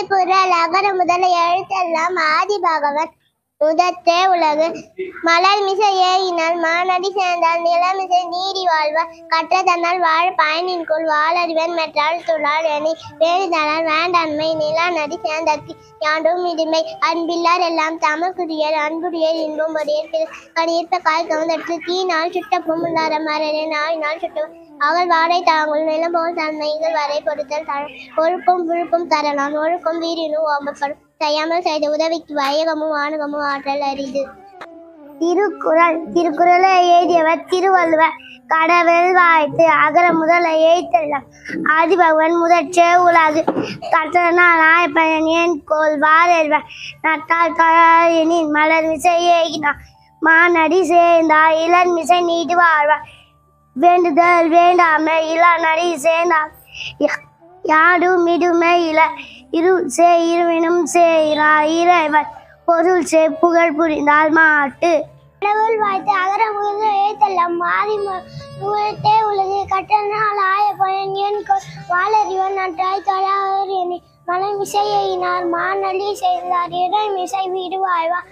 திருக்குறள் அகர முதல எழுத்தெல்லாம் ஆதி பகவன் முதற்றே உலகு மலர் மிசை ஏகினால் மானடி சேர்ந்தால் நிலமிசை நீடி வாழ்வார் கற்றதனால் வாழ பயனின்குள் வாழறிவன் மெற்றால் துளால் என வேறுதலால் வேண்டாண்மை நிலா நடி சேர்ந்தற்கு யாண்டும் இடுமை அன்பில்லார் எல்லாம் தமக்குரியர் அன்புரியர் இன்பம் உடையர் கணிர்ப்ப கால் கவர்ந்தற்று தீனால் சுட்டப்பும் உள்ளார மரண நாயினால் சுட்டும் அவள் வாடை தாங்குள் நிலம் போல் தன்மைகள் வரை பொறுத்தல் தர ஒழுக்கம் விழுப்பும் தரலாம் ஒழுக்கம் வீரினும் ஓம்பப்படும் செய்யாமல் செய்த உதவிக்கு வயகமும் வானகமும் ஆற்றல் அரிது திருக்குறள் திருக்குறளை எழுதியவர் திருவள்ளுவர் கடவுள் வாழ்த்து அகர முதல எழுத்தெல்லாம் ஆதிபகவன் முதற்றே உலகு கற்றனால் ஆயப்பயன் ஏன் கோல் வாரல்வன் நட்டால் தழனின் மலர் மிசை ஏகினான் மானடி சேர்ந்தார் இளன் மிசை நீடு வாழ்வார் வேண்டுதல் வேண்டாமை இள நடி சேர்ந்தார் யாடும் இடுமை இல இருள் சே இருவினும் சேரா இறைவன் பொருள் சே புகழ் புரிந்தால் மாட்டு கடவுள் வாழ்த்து அகர முதல் எழுத்தெல்லாம் மாறி முகத்தே உலகு கட்டனால் ஆய பயன் என் வாழறிவன் நன்றாய் தொழாவர் என மனம் இசையினார் மாநலி செய்தார் இறை மிசை வீடு வாழ்வார்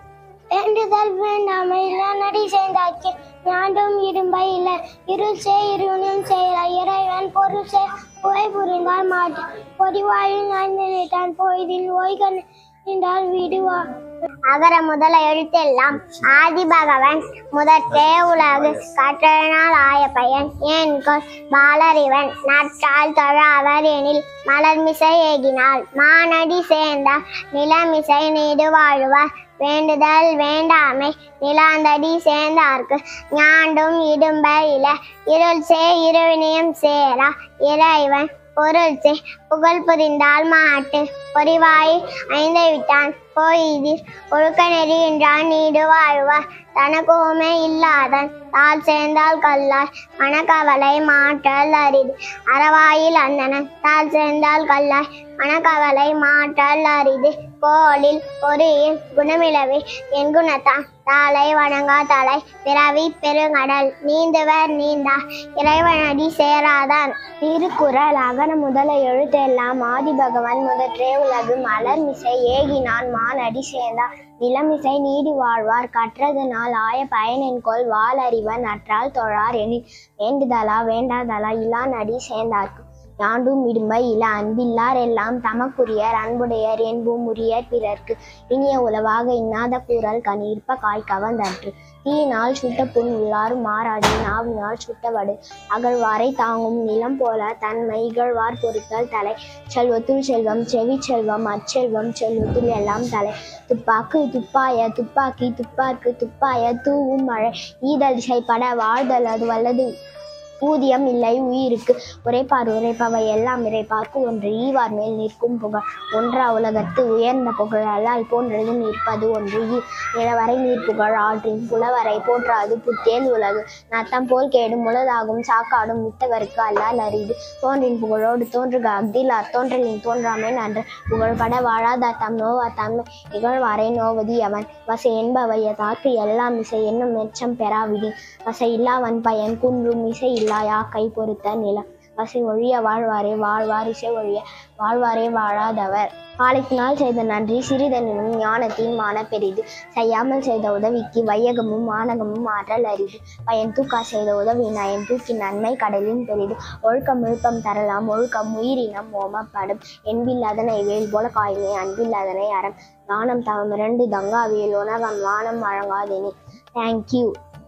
வேண்டுதல் வேண்டாமை நடி செய்தாக்கி ஞாண்டும் இடும்பை இல்ல இருள் சே இருவனும் செய்ய இறைவன் பொருள் சே புகை புரிந்தால் மாட்டு பொறிவாயில் நாய்ந்து நினைத்தான் பொய்தில் ஓய்கன் என்றால் விடுவா அகர முதல எழுத்தெல்லாம் ஆதி பகவன் முதற்றே உலகு கற்றனால் ஆய பயன் ஏன் கொல் பாலறிவன் நற்றால் தொழாவர் எனில் மலர்மிசை ஏகினால் மானடி சேர்ந்தார் நிலமிசை நீடு வாழ்வார் வேண்டுதல் வேண்டாமை நிலாந்தடி சேர்ந்தார்க்கு ஞாண்டும் இடும்ப இல இருள் சே இருவினியும் சேரா இறைவன் பொருள் சே புகழ் புரிந்தால் மாட்டு பொறிவாய் ஐந்தை விட்டான் போயிதிர் ஒழுக்க நெறி என்றான் நீடு வாழ்வார் தனக்குமே இல்லாதன் தால் சேர்ந்தால் கல்லார் மனக்கவலை மாற்றல் அரிது அறவாயில் அந்தனன் தால் சேர்ந்தால் கல்லார் மனக்கவலை மாற்றல் அரிது கோலில் ஒரு குணமிழவே என் குணத்தான் தாளை வணங்கா தலை பிறவி பெருங்கடல் நீந்துவர் நீந்தா இறைவனடி சேராதான் திருக்குறள் அகர முதல எழுத்தெல்லாம் ஆதி பகவான் முதற்றே உலகு மலர் மிசை ஏகினான் மானடி சேர்ந்தா நிலமிசை நீடி வாழ்வார் கற்றதனால் ஆய பயனென்கொள் வாளறிவன் அற்றால் தொழார் எனில் வேண்டுதலா வேண்டாதலா இலா நடி சேர்ந்தார்க்கு யாண்டும் இடும்பை இல அன்பில்லார் எல்லாம் தமக்குரியர் அன்புடையர் என்பும் உரியர் பிறர்க்கு இனிய உளவாக இன்னாத கூறல் கனிர்ப்ப காய் கவர்ந்தற்று தீயினால் சுட்ட புண் உள்ளாரும் மாறாடி நாவினால் சுட்டவடு அகழ்வாரை தாங்கும் நிலம் போல தன்மை இகழ்வார் பொறுத்தல் தலை செல்வத்துள் செல்வம் செவி செல்வம் அச்செல்வம் செல்வத்துள் எல்லாம் தலை துப்பாக்கு துப்பாய துப்பாக்கி துப்பார்க்கு துப்பாய தூவும் மழை ஈதல் திசைப்பட வாழ்தல் அது வல்லது ஊதியம் இல்லை உயிருக்கு உரைப்பார் உரைப்பவை எல்லாம் இறைப்பார்க்கு ஒன்று ஈவார் மேல் நிற்கும் புகழ் ஒன்றா உலகத்து உயர்ந்த புகழ் அல்லால் போன்றது நிற்பது ஒன்று ஈ நிலவரை நீர் புகழ் ஆற்றின் புலவரை போற்றாது புத்தேல் உலகு நத்தம் போல் கேடும் முளதாகும் சாக்காடும் வித்தவருக்கு அல்லால் அரிது தோன்றின் புகழோடு தோன்றுக அக்திலார் தோன்றலின் தோன்றாமை நன்று புகழ்பட வாழாதார் தம் நோவார் தம்மை இகழ்வாரை நோவதி அவன் வசை என்பவை தாக்கு எல்லாம் இசை என்னும் மெச்சம் பெறாவிடி வசை இல்லாவன் பயன் குன்றும் இசை இல்லாயா கை பொறுத்த நிலம் வசை ஒழிய வாழ்வாரே வாழ்வார் இசை ஒழிய வாழ்வாரே வாழாதவர் காலத்தினால் செய்த நன்றி சிறிதனினும் ஞானத்தின் மான பெரிது செய்யாமல் செய்த உதவிக்கு வையகமும் மானகமும் ஆற்றல் அரிது பயன் தூக்கா செய்த உதவி நயன் தூக்கி நன்மை கடலின் பெரிது ஒழுக்கம் விழுப்பம் தரலாம் ஒழுக்கம் உயிரினம் ஓமப்படும் என்பில் அதனை வேல் போல காயுமே அன்பில் அதனை அறம் தானம் தவம் இரண்டு தங்காவியல் உணவம் வானம் வழங்காதேனே தேங்க்யூ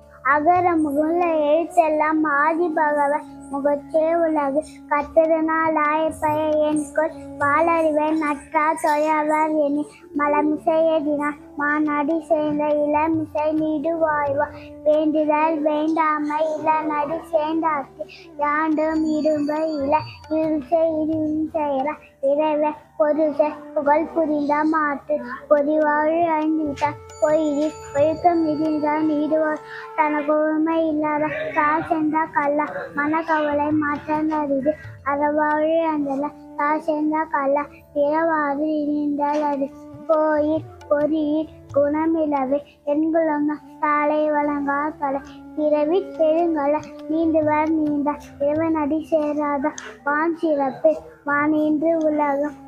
அகர முகல எழுத்தெல்லாம் ஆதி பகவன் முகத்தே உலகு கத்திரனால் ஆயப்பய என்கொள் வாழறிவன் நற்றா தொழவர் என மலமிசையதினால் மாநாடி சேர்ந்த இளமிசை நீடு வாழ்வா வேண்டுதல் வேண்டாமை இள நடி சேர்ந்தார்க்கு யாண்டும் இடும்ப இள இருசை இருவும் செயல இறைவ பொருசை புகழ் புரிந்த மாட்டு பொறிவாழ் அழிந்தான் பொய்தி ஒழுக்கம் மிகுந்தான் நீடுவார் தனக்கு உண்மை இல்லாத தாய் சேர்ந்தா கல்லா மனக்கவலை மாற்றம் அறிது அறவாழ் அந்தல தாய் சேர்ந்தா கல்லா பிறவாறு இணைந்தால் அது கோயில் பொறியில் குணமிழவே எண்குளங்க சாலை வழங்கா தலை பிறவி பெருங்கல நீந்துவர் நீந்த இறைவனடி சேராத வான் சிறப்பு வானின்று உலகம்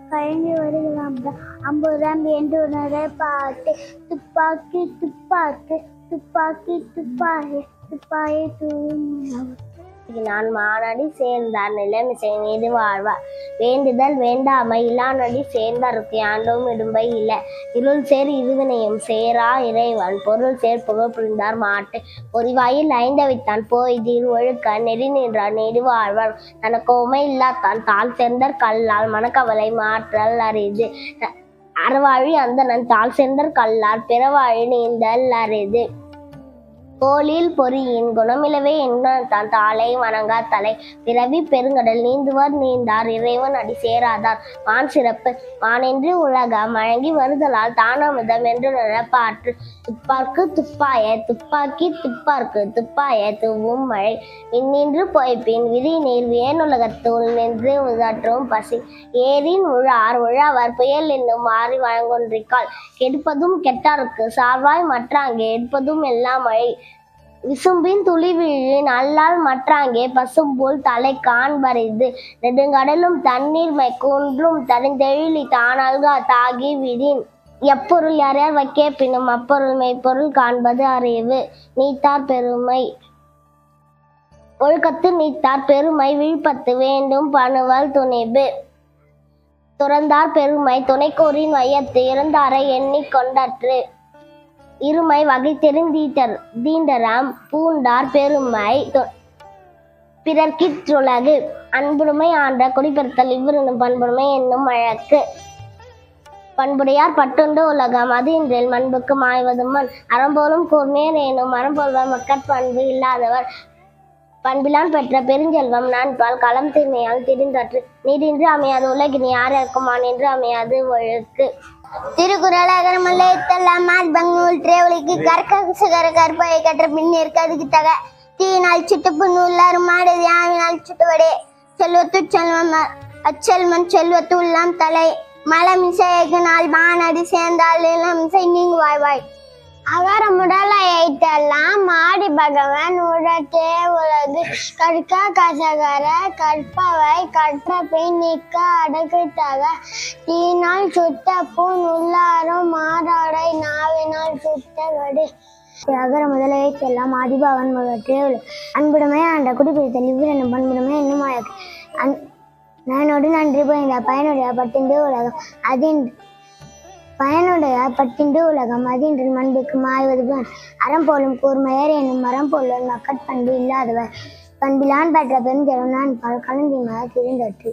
கழங்கி வருகிறான் அம்புறம் என்று உணர பாட்டு துப்பாக்கி துப்பாக்கு துப்பாக்கி துப்பாக்கி துப்பாக்கி தூங்கும் நான் மானடி சேர்ந்தார் நிலைமிசை நீடு வாழ்வார் வேண்டுதல் வேண்டாமை இல்லானடி சேர்ந்தாருக்கு ஆண்டோம் இடும்பை இல்ல இருள் சேர் இருவினையும் சேரா இறைவன் பொருள் சேர் புகழ் புரிந்தார் மாட்டு பொறிவாயில் ஐந்தவித்தான் போய் தீர் ஒழுக்க நெறி நின்றார் நீடு வாழ்வார் தனக்கு உமை இல்லாதான் தாழ் சேர்ந்தர் கல்லால் மனக்கவலை மாற்றல் அரிது அறவாழி அந்தணன் தாழ் சேர்ந்தர் கல்லால் பிறவாழி நீந்தல் அரிது கோலில் பொறியின் குணமிலவே எண்தான் தாளை வணங்கா தலை பிறவி பெருங்கடல் நீந்துவர் நீந்தார் இறைவன் அடி சேராதார் வான் சிறப்பு வானென்று உலகம் வழங்கி வருதலால் தானமுதம் என்று நிரப்பாற்று துப்பார்க்கு துப்பாய துப்பாக்கி துப்பார்க்கு துப்பாய துவும் மழை விண்ணின்று பொய்ப்பின் விதி நீர் வேணுலகத்துள் நின்று உதற்றும் பசி ஏரின் உழார் உழாவர் புயல் என்னும் மாறி வழங்கொன்றிக்கால் கெடுப்பதும் கெட்டாருக்கு சார்வாய் மற்றாங்கே எடுப்பதும் எல்லாம் மழை விசும்பின் துளி வீழின் அல்லால் மற்றாங்கே பசும்போல் தலை காண்பரிது நெடுங்கடலும் தண்ணீர் மை குன்றும் தனிந்தெழிலி தானல்கா தாகி விடின் எப்பொருள் யார் யார் வைக்கே பின்னும் அப்பொருள் மெய்ப்பொருள் காண்பது அறிவு நீத்தார் பெருமை ஒழுக்கத்து நீத்தார் பெருமை விழுப்பத்து வேண்டும் பணுவல் துணிவு துறந்தார் பெருமை துணைக்கோரின் வையத்து இறந்தாரை எண்ணிக் கொண்டற்று இருமை வகை தெரிந்தீட்டர் தீண்டராம் பூண்டார் பெருமை தொ- பிறர்க்கிற்றுலகு அன்புடைமை ஆண்ட குடிபெருத்தல் இவ்விருந்தும் பண்புடைமை என்னும் வழக்கு பண்புடையார் பட்டுண்டு உலகம் அது இன்றில் மண்புக்கு மாய்வதும் மண் அறம்போலும் கூர்மையர் எனும் மரம்போல்வர் மக்கட்பண்பு இல்லாதவர் பண்பிலான் பெற்ற பெருஞ்செல்வம் நான் பால் களம் திண்மையால் திரிந்தற்று நீரின்றி அமையாது உலகினி யாருக்கும் என்று அமையாது ஒழுக்கு திருக்குறள் அகரமல்ல இத்தெல்லாம் பங்கூல் திரேவலிக்கு கற்க சுகர கற்பை கற்ற பின் இருக்கதுக்கு தக தீயினால் சுட்டுப்பு நூல்லாறு மாடு யாவினால் சுட்டுவடே செல்வத்து செல்வம் அச்செல்வன் செல்வத்து உள்ளம் தலை மலமிசையினால் மானடி சேர்ந்தால் இளமிசை நீங்கு வாய்வாய் அகர முதல எய்த்தெல்லாம் மாடி பகவன் உடத்தே உலகு கற்க கசகர கற்பவை கற்ற பின் நிற்க அடக்கித்தக தீனால் சுத்த பூன் உள்ளாரும் மாறாடை நாவினால் சுத்த வடு அகர முதல எய்த்தெல்லாம் ஆதிபவன் முதற்றே உலகு அன்புடைமை ஆண்ட குடிப்பிடித்தல் இவ்விரண்டும் பண்புடைமை என்னும் அழகு அன் நானோடு நன்றி புரிந்த பயனுடைய பட்டிந்து உலகம் அதின் பயனுடைய பட்டிண்டு உலகம் அதின்று மண்புக்கு மாய்வது போன் அறம் போலும் கூர்மையர் என்னும் மரம் போலும் மக்கட்பண்பு இல்லாதவர் பண்பிலான் பெற்ற பெருஞ்செல்வம் நான் பால் கலந்திமாக திருந்தற்று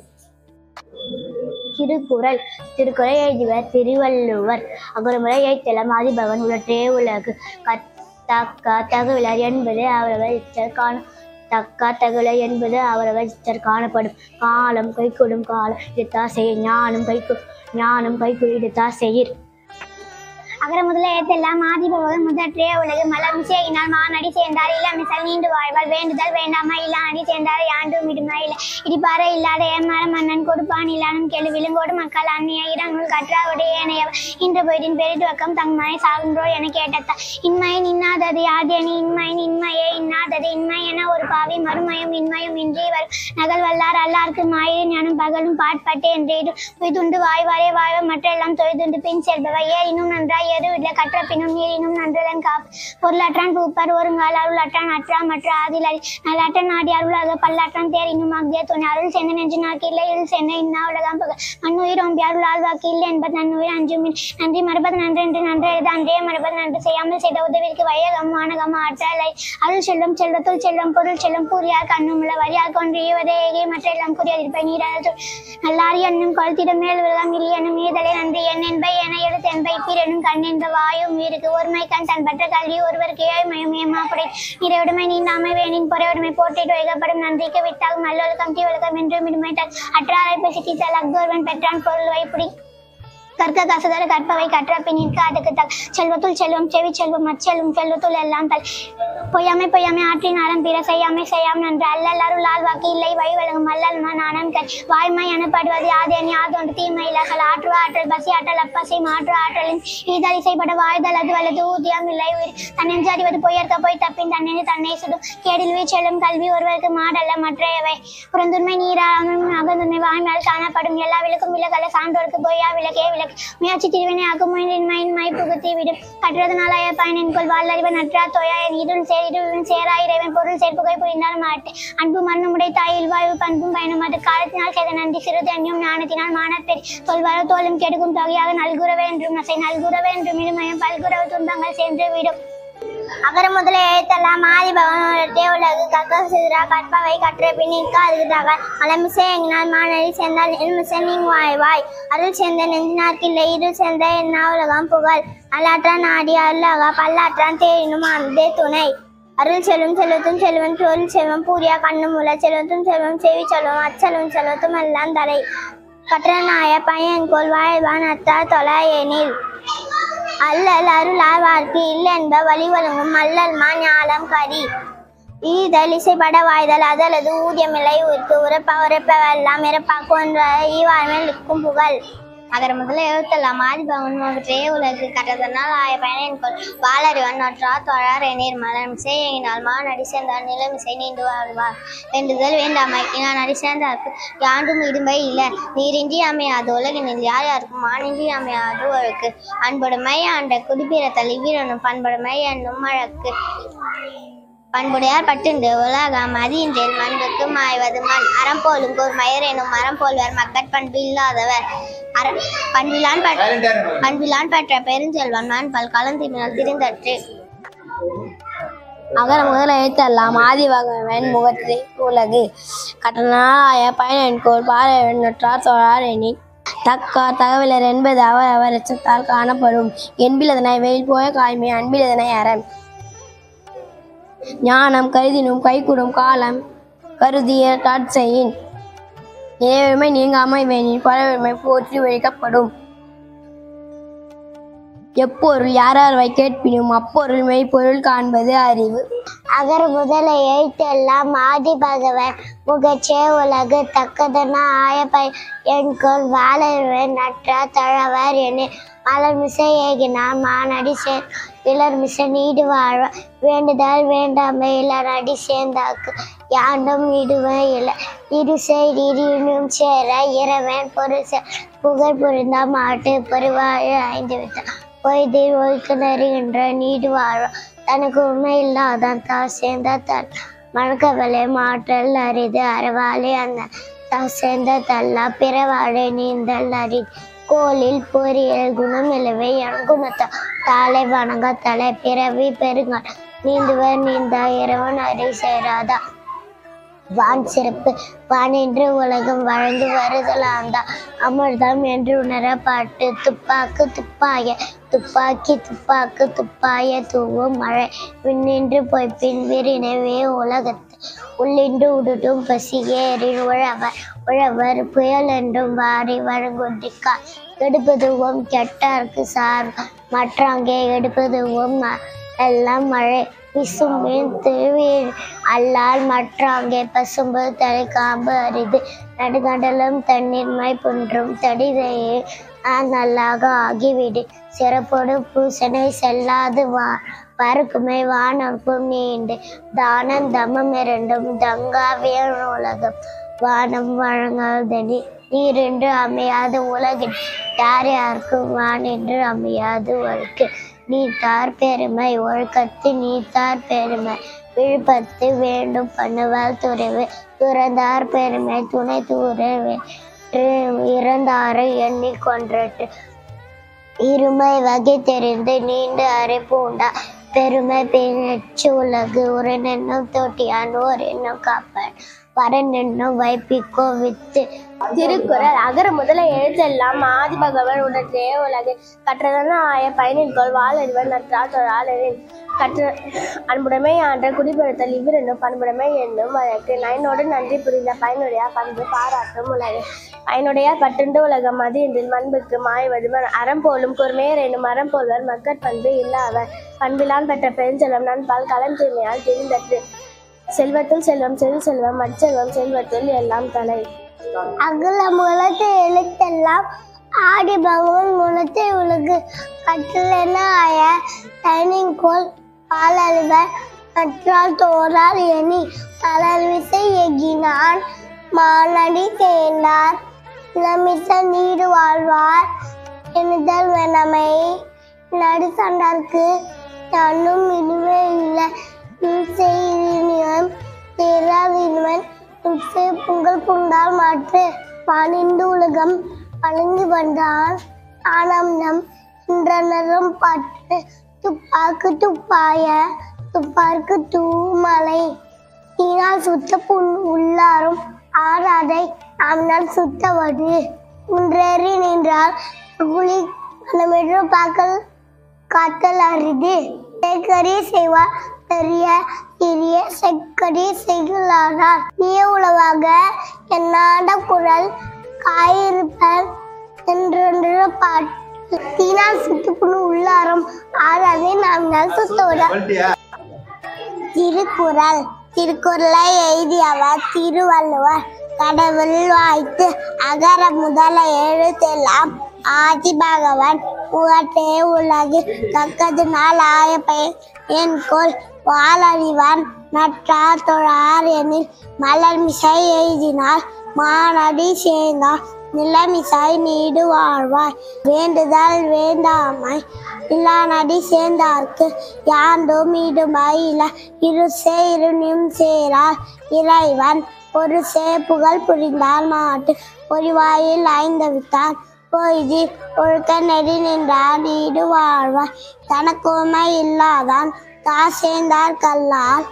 திருக்குறள் திருக்குறள் எழுதியவர் திருவள்ளுவர் அகரமுறை எழுத்தலம் ஆதிபவன் உலற்றே உலகு கத்தக்க தகவலர் என்பது அவரவர் இச்சர் காண தக்க தகவலர் என்பது அவரவர் இச்சர் காணப்படும் காலம் கைகூடும் காலம் இடுத்தா செய்ய ஞானம் கைக்கு ஞானம் கைகூடி இடுத்தா செய்யிர் அகர முதல ஏத்தெல்லாம் ஆதிபவன் முதற்றே உலகு மலம் செய்யினால் மானடி சேர்ந்தார் இளமிசல் நீண்டு வாழ்வார் வேண்டுதல் வேண்டாமா இல்லா அடி சேர்ந்தார் யாண்டும் விடுமா இல்லை இடிப்பார இல்லாத ஏமாற மன்னன் கொடுப்பான் இல்லானும் கெழு விழுங்கோடு மக்கள் அந்நிய இரங்குள் கற்றாவுடைய ஏனையவர் இன்று போயிட்டின் பெரிதுவக்கம் தங்கமாய் சாகுன்றோர் என கேட்டத்தா இன்மையின் இன்னாதது யாதேனி இன்மையின் இன்மையே இன்னாதது இன்மை என ஒரு பாவி மறுமையும் இன்மையும் இன்றி வரும் நகல் வல்லார் அல்லார்க்கு மாயிரு ஞானம் பகலும் பாட்பட்டு என்றே பொய்துண்டு வாய்வாரே வாய்வ மற்றெல்லாம் தொய்துண்டு பின் செல்பவை ஏறினும் நன்றாய் எது இல்லை கற்ற பின்னும் நீரினும் நன்றதன் காப்பு பொருளற்றான் பூப்பர் ஒருங்கால் அருளற்றான் அற்றா மற்ற ஆதிலடி நல்லற்ற நாடி அருளாக பல்லாற்றான் தேரினும் அக்தே துணை அருள் சென்ற நெஞ்சு நாக்கு இல்லை இருள் சென்ற இன்னா உலகம் பக மண்ணுயிர் ஓம்பி அருள் ஆழ்வாக்கு இல்லை என்பது நன்னுயிர் அஞ்சுமின் நன்றி மறுபது நன்று என்று நன்று எழுத அன்றே மறுபது நன்று செய்யாமல் செய்த உதவிக்கு வையகம் வானகம் ஆற்றலை அருள் செல்வம் செல்வத்துள் செல்வம் பொருள் செல்வம் கூறியார் கண்ணுமுள்ள வரியார் கொன்று ஈவதே ஏகே மற்ற எல்லாம் கூறியதிருப்பை நீரால் நல்லாரி என்னும் கழுத்திடம் மேல் விரதம் இல்லை என்னும் ஈதலை நன்றி என் என்பை என எழுத்து என்பை பிறனும் கண் என்ற வாயும் உயிருக்கு ஒருமை கண் தன் பற்ற கல்வி ஒருவருக்கு ஏழ்மையும் ஏமாப்படை நிறைவுடைமை நீண்டாமை வேணின் பொறையுடைமை போட்டிட்டு வைக்கப்படும் நன்றிக்கு வித்தாகும் நல்லொழுக்கம் தீவொழுக்கம் என்று மிடுமைத்தால் அற்றாரை பேசி தீத்தல் அக்தோர்வன் பெற்றான் பொருள் வைப்புடி கற்க கசதர கற்பவை கற்ற பின்னிற்கு அதுக்கு தக் செல்வத்துள் செல்வம் செவி செல்வம் அச்செல்வம் செல்வத்துள் எல்லாம் தல் பொய்யாமை பொய்யாமை ஆற்றின் அறம் பிற செய்யாமை செய்யாம் நன்று அல்லல் அருள் ஆழ்வாக்கு இல்லை வழி வழங்கும் அல்லல் நாணம் கண் வாய்மை எனப்படுவது யாது அணி யாதொன்று தீமை இல்லாசல் ஆற்று ஆற்றல் பசி ஆற்றல் அப்பசை மாற்று ஆற்றலின் ஈதல் இசைப்பட வாழ்தல் அது வலது ஊதியம் இல்லை உயிர் தன்னெஞ்சு அறிவது பொய்யற்க போய் தப்பின் தன்னெஞ்சு தன்னை சுடும் கேடில் வீச்செல்லும் கல்வி ஒருவருக்கு மாடல்ல மற்றையவை புறந்துண்மை நீராமும் அகந்துண்மை வாய்மையால் காணப்படும் எல்லா விளக்கும் விலகல சான்றோருக்கு பொய்யா விளக்கே விளக்கு முயற்சி திருவினை ஆக்கும் முயலின்மை புகுத்தி விடும் கற்றதனாலாய பயனின்கொள் வாழ்அறிவ நற்றா தோயா இருள் சேர் இருவன் சேரா இறைவன் பொருள் சேர்ப்புகை புரிந்தால் மாட்டு அன்பு மண்ணுமுடை தாயில் வாழ்வு பண்பும் பயனும் அது காலத்தினால் செய்த நன்றி சிறிது அந்நியம் ஞானத்தினால் மானப்பெரி தொல்வார தோலும் கெடுக்கும் தொகையாக நல்குறவே என்றும் நசை நல்குறவே என்றும் இடுமயம் பல்குறவு துன்பங்கள் சென்று விடும் அகர முதல எழுத்தெல்லாம் ஆதி பகவான் உலகு கக்க சிதறா கற்பவை கற்ற பின்னிற்கு அதுக்கு தக மலமிசை எங்கினால் மானடி சேர்ந்தால் எல்மிசை நீங்க வாய்வாய் அருள் சேர்ந்த நெஞ்சினார்க்கில்லை இருள் சேர்ந்த என்ன உலகம் புகழ் நல்லாற்றான் நாடி அருளாக பல்லாற்றான் தேரினும் அந்தே துணை அருள் செல்வம் செல்வத்தும் செல்வம் பொருள் செல்வம் பூரியா கண்ணு முல செல்வத்தும் செல்வம் செவி செல்வம் அச்செல்வம் செல்வத்தும் எல்லாம் தலை கற்றநாய பையன் கொள் வாழ்வான் அத்தா தொலா எனில் அல்லல் அருளாழ்வார்க்கு இல்லென்ப வழி வழங்கும் அல்லல் மா ஞாலம் கரி ஈதல் இசைப்பட வாய்தல் அதலது ஊதியமில்லை உயிர்க்கு உரப்ப உரைப்பவெல்லாம் இறப்பாக்குன்ற ஈவாழ்மையில் இருக்கும் புகழ் அகர முதல்ல எழுத்தெல்லாம் ஆதிபவன் முகற்றே உலகு கட்டதனால் ஆய பயனின்கொள் வாளறிவன் நற்றா தொழார் எண்ணீர் மலர் செய்யினால் மா நடி சேர்ந்தார் நிலமிசை நீண்டு வாழ்வார் வேண்டுதல் வேண்டாமை நான் நடி சேர்ந்தார்க்கு யாண்டும் இடுமை இல்லை நீரின்றி அமையாது உலகினில் யார் யாருக்கும் மானின்றி அமையாது ஒழுக்கு அன்புடைமை ஆண்ட குடிப்பிறத்தல் இவ்விரனும் பண்புடைமை என்னும் வழக்கு பண்புடையார் பட்டுண்டு உலகம் அதின்றேல் மண்புக்கு மாய்வது மண் அறம் போலும் கூர் மயர் எனும் மரம் போல்வர் மக்கட் பண்பு இல்லாதவர் அற பண்பிலான் பற்ற பண்பிலான் பற்ற பெருஞ்செல்வன் மண் பல் கலந்தினால் திரிந்தற்று அகர முதல எழுத்தெல்லாம் ஆதிவகவன் முகற்றே உலகு கட்டணாய பயனென்கோள் பாறைவன் நற்றார் தொழார் எண்ணி தக்கார் தகவலர் என்பது அவர் அவர் எச்சத்தால் காணப்படும் என்பிலதனை வெயில் போய காய்மை அன்பிலதனை அறம் ஞானம் கருதினும் கைகூடும் காலம் கருதிய காட்சையின் இறைவமை நீங்காமை வேணின் பரவமை போற்றி ஒழிக்கப்படும் எப்பொருள் யாரார்வை கேட்பினும் அப்பொருள் மெய்ப்பொருள் காண்பது அறிவு அகர முதல எழுத்தெல்லாம் ஆதி பகவன் முகச்சே உலகு தக்கதன ஆயப்பை என்கொள் வாழவன் நற்றா தழவர் என மலர் மிசை ஏகினான் மானடி சே இளர் மிசை நீடு வாழ வேண்டுதல் வேண்டாமை இளர் அடி சேர்ந்தாக்கு யாண்டும் இடுவே இல்லை இரு செய்தி இருணும் சேர இறைவன் பொருள் சே- புகழ் புரிந்தா மாட்டு பொறிவாழ ஐந்து விட்டான் பொய்தில் ஒழுக்க நெறிகின்ற நீடு வாழும் தனக்கு உண்மை இல்லாதான் தான் சேர்ந்த தன் மணக்கவலை மாற்றல் அரிது அறவாளி அந்த தான் சேர்ந்த தல்லா பிறவாழை நீந்தல் அரிது கோலில் பொறியல் குணம் இலவை குணத்த தாளை வணங்க தலை பிறவி பெருங்கால் நீந்துவர் நீந்தா இறைவன் அறை சேராதா வான் சிறப்பு வான் என்று உலகம் வழங்கி வருதலாந்தா அமிர்தம் என்று உணரப்பட்டு துப்பாக்கு துப்பாய துப்பாக்கி துப்பாக்கு துப்பாய தூவும் மழை விண்ணின்று பொய்ப்பின் விரினவே உலகத்து உள்ளின்று உடுட்டும் பசியேறின் உழவர் உழவர் புயல் என்றும் வாரி வழங்குதிக்கா எடுப்பதுவும் கெட்டார்க்கு சார் மற்றாங்கே எடுப்பதுவும் ம- எல்லாம் மழை விசும்பின் திருவீழ் அல்லால் மற்றாங்கே பசும்பு தலை காம்பு அரிது நடுகடலும் தண்ணீர்மை புன்றும் தடிதையே நல்லாக ஆகிவிடு சிறப்போடு பூசனை செல்லாது வா பருக்குமை வானப்பும் நீண்டு தானம் தமம் இரண்டும் தங்காவிய உலகம் வானம் வழங்காதடி நீரென்று அமையாது உலகில் யார் யாருக்கும் வான் என்று அமையாது ஒழுக்கு நீ தார் பெருமை ஒழுக்கத்து நீ தார் பெருமை விழுப்பத்து வேண்டும் பண்ணுவால் துறைவு துறந்தார் பெருமை துணை தூரவே இறந்தாரை எண்ணி கொன்றட்டு இருமை வகை தெரிந்து நீண்டு அறை பூண்டா பெருமை பின்னச்சு உலகு ஒரு எண்ணம் தொட்டியான் ஒரு எண்ணம் காப்பான் பரநென்னு வைப்பிக்கோ வித்து திருக்குறள் அகர முதல எழுத்தெல்லாம் ஆதி பகவன் உடனே உலகு கற்றதன ஆய பயனின்கொள் வாழறிவன் நற்றால் தொழாளரின் கற்ற அன்புடைமை ஆன்ற குடிபெறுத்தல் இவ்விரண்டும் பண்புடைமை என்னும் வழக்கு நயனோடு நன்றி புரிந்த பயனுடைய பண்பு பாராட்டும் உலகு பயனுடைய பட்டுண்டு உலகம் அது என்றில் மண்புக்கு மாய்வது ம- அறம் போலும் கூர்மையர் என்னும் அறம் போல்வர் மக்கட் பண்பு இல்லாவர் பண்பிலான் பெற்ற பெருஞ்செல்வம் நண்பால் களம் தூய்மையால் தெரிந்தற்று செல்வத்தில் செல்வம் செல் செல்வம் மற்றெல்வம் செல்வத்தில் எல்லாம் தலை அகல முகத்தை எழுத்தெல்லாம் ஆடி பகவன் முகத்தை உலகு கற்றலென ஆய டைனிங்கோல் பாலறிவர் நற்றால் தோறார் எனி தளர்விசை எகினான் மானடி சேர்ந்தார் இளமிச நீடு வாழ்வார் எண்ணுதல் வெனமை நடு சண்டார்க்கு தன்னும் இதுவே இல்லை செய்தியம் தேராதின்வன் உச்சை பொங்கல் புண்டால் மாற்று பணிந்து உலகம் வழங்கி வந்தான் ஆனந்தம் இன்றனரும் பட்டு துப்பாக்கு துப்பாய துப்பார்க்கு தூமலை நீனால் சுத்த புண் உள்ளாரும் ஆறாதை அவனால் சுத்தவது குன்றேறி நின்றால் குழி மனமென்று பார்க்கல் காத்தல் அரிது சேக்கரி செய்வார் பெரிய சிறிய செக்கடி செய்கிறார் நீ உளவாக என்னாட குரல் காயிருப்பர் என்றென்று பாட்டு தீனால் சுத்துப்புணு உள்ளாரம் ஆறாதே நாம் நல் சுத்தோட திருக்குறள் திருக்குறளை எழுதியவர் திருவள்ளுவர் கடவுள் வாய்த்து அகர முதல எழுத்தெல்லாம் ஆதி பகவன் உகட்டே உலகு தக்கது நாள் ஆய பெயர் என் கோல் வாழறிவான் நற்றார் தொழார் எனில் மலர் மிசை எழுதினார் மானடி சேர்ந்தார் நிலமிசாய் நீடு வாழ்வாய் வேண்டுதல் வேண்டாமை இல்லானடி சேர்ந்தார்க்கு யாண்டும் ஈடுமாய் இல இரு சேரும் சேரார் இறைவன் ஒரு சே புகழ் புரிந்தார் மாட்டு ஒரு வாயில் ஐந்தவித்தான் பொய்தி ஒழுக்க நெறி நின்றார் நீடு வாழ்வாய் தனக்குமை இல்லாதான் தா சேர்ந்தார் கல்லால்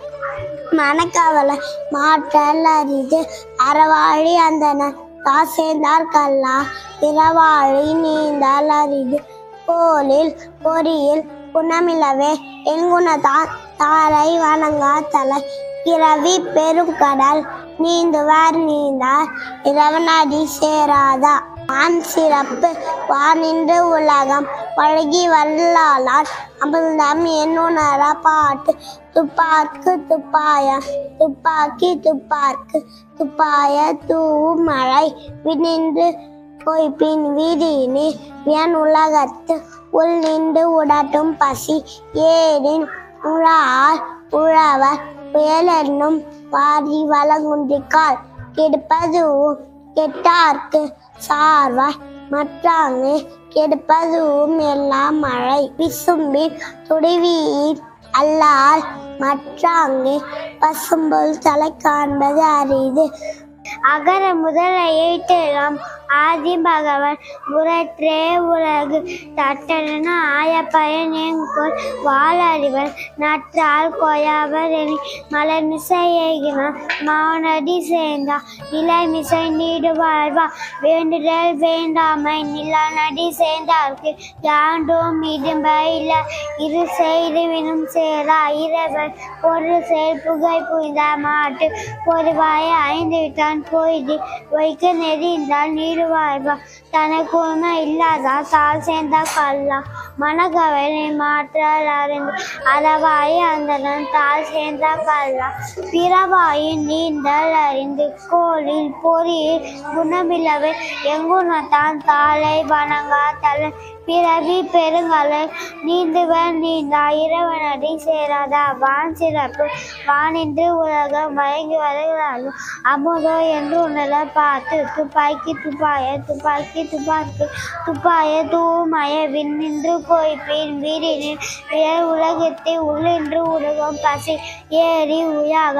மனக்கவலை மாற்றல் அரிது அறவாழி அந்தனர் தாசேந்தார் கல்லா பிறவாழி நீந்தால் அரிது போலில் பொறியில் குணமிலவே எங்குணதான் தாரை வணங்கா தலை பிறவி பெரும் கடல் நீந்துவார் நீந்தார் இரவனடி சேராதா வான் சிறப்பு வானின்று உலகம் பழகி வல்லாளால் அமிர்தம் என்னுணர பாட்டு துப்பாக்கு துப்பாய துப்பாக்கி துப்பார்க்கு துப்பாய தூவும் மழை வினின்று பொய்ப்பின் வீதியினில் வியன் உலகத்து உள் நின்று உடட்டும் பசி ஏரின் உழார் உழவர் புயலென்னும் வாரி வளங்குன்றிக்கால் கெடுப்பதுவும் கெட்டார்க்கு சார்வாய் மற்றாங்கு கெடுப்பதுவும் எல்லாம் மழை விசும்பின் துடிவீர் அல்லால் மற்றாங்கு பசும்பொல் தலை காண்பது அரிது அகர முதல எழுத்தெல்லாம் ஆதி பகவன் புறற்றே உலகு தட்டன ஆய பயன் எங்கோல் வாழறிவர் நற்றால் கொயாவர் என மலர் மிசை ஏகினான் மானடி சேர்ந்தா நிலை மிசை நீடு வாழ்வா வேண்டுதல் வேண்டாமை நிலா நடி சேர்ந்தார்க்கு யாண்டும் இடும்பையில் இரு செய்துவினும் சேரா இறைவன் ஒரு செயல் புகை புய்ந்த மாட்டு பொதுவாய ஐந்து விட்டான் பொய்து வைக்க நெறிந்தால் நீடு வாழ்வா தனக்கு உண்மை இல்லாதா தாள் சேர்ந்த கல்லா மனக்கவலை மாற்றால் அறிந்து அறவாய் அந்தனன் தாள் சேர்ந்த கல்லா பிறவாயின் நீந்தல் அறிந்து கோலில் பொறியில் குணமில்லவே எங்குணத்தான் தாளை வணங்கா தலை பிறவி பெருங்கலை நீந்துவன் நீந்தா இறைவனடி சேராதா வான் சிறப்பு வானின்று உலகம் வழங்கி வருகிறாலும் அமுதோ என்று உணர பார்த்து துப்பாக்கி துப்பாய துப்பாக்கி துப்பாக்கு துப்பாய தூமய விண்ணின்று பொய்ப்பின் வீரினின் உயர் உலகத்தை உள்ளின்று உலகம் பசி ஏறி உயாக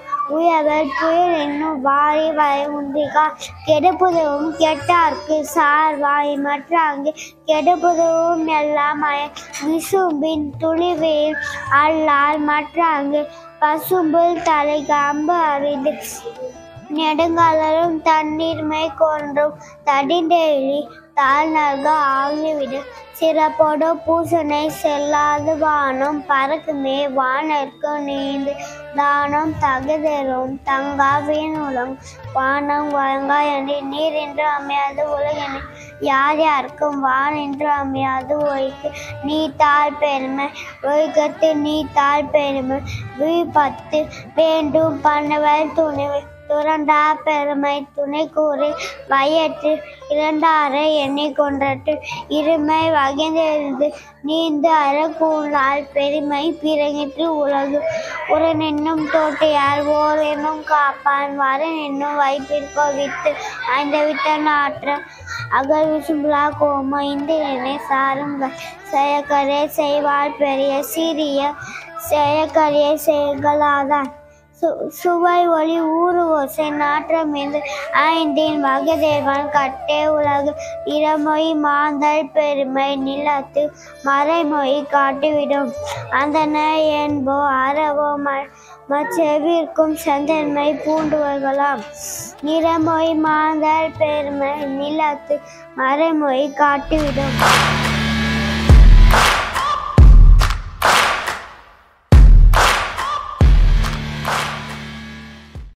உயவர் புயல் என்னும் வாரி வரை உந்திகா கெடுப்புதவும் கெட்டார்க்கு சார்வாய் மற்றாங்கு கெடுப்புதவும் எல்லாமாய விசும்பின் துளிவேல் அல்லால் மற்றாங்கு பசும்புல் தலை காம்பு அறிந்து நெடுங்காலரும் தண்ணீர்மை கொன்றும் தடிந்தெழி தாழ் நல்க ஆகிவிடும் சிறப்போடு பூசனை செல்லாது வானம் பறக்குமே வானற்கு நீந்து தானம் தகுதரும் தங்கா வீணுலம் வானம் வழங்கா என்று நீர் என்று அமையாது உலகினை யார் யாருக்கும் வான் என்று அமையாது ஒய்க்கு நீ தாழ் பெருமை ஒய்கத்து நீ தாழ் பெருமை விபத்து வேண்டும் பண்ணவல் துணிவு துறண்டா பெருமை துணை கூறி வயற்று இரண்டாரை எண்ணி கொன்றட்டு இருமை வகைந்தெழுது நீந்து அறக்கூழால் பெருமை பிறங்கிற்று உலகு உரன் என்னும் தோட்டையால் ஓர் என்னும் காப்பான் வரன் என்னும் வைப்பிற்கோ வித்து ஐந்த விட்ட நாற்ற அகல் விசும்புலா கோம இந்திரனை சாருங்கள் செயக்கரே செய்வாள் பெரிய சிறிய செயக்கரிய செயல்களாதான் சு- சுவை ஒளி ஊறு ஓசை நாற்றமிந்து ஐந்தின் வகதேவன் கட்டே உலகு இடமொழி மாந்தல் பெருமை நிலத்து மறைமொழி காட்டிவிடும் அந்தன என்போ அறவோ ம மச்செவிற்கும் செந்தன்மை பூண்டுவர்களாம் நிறமொழி மாந்தல் பெருமை நிலத்து மறைமொழி காட்டிவிடும்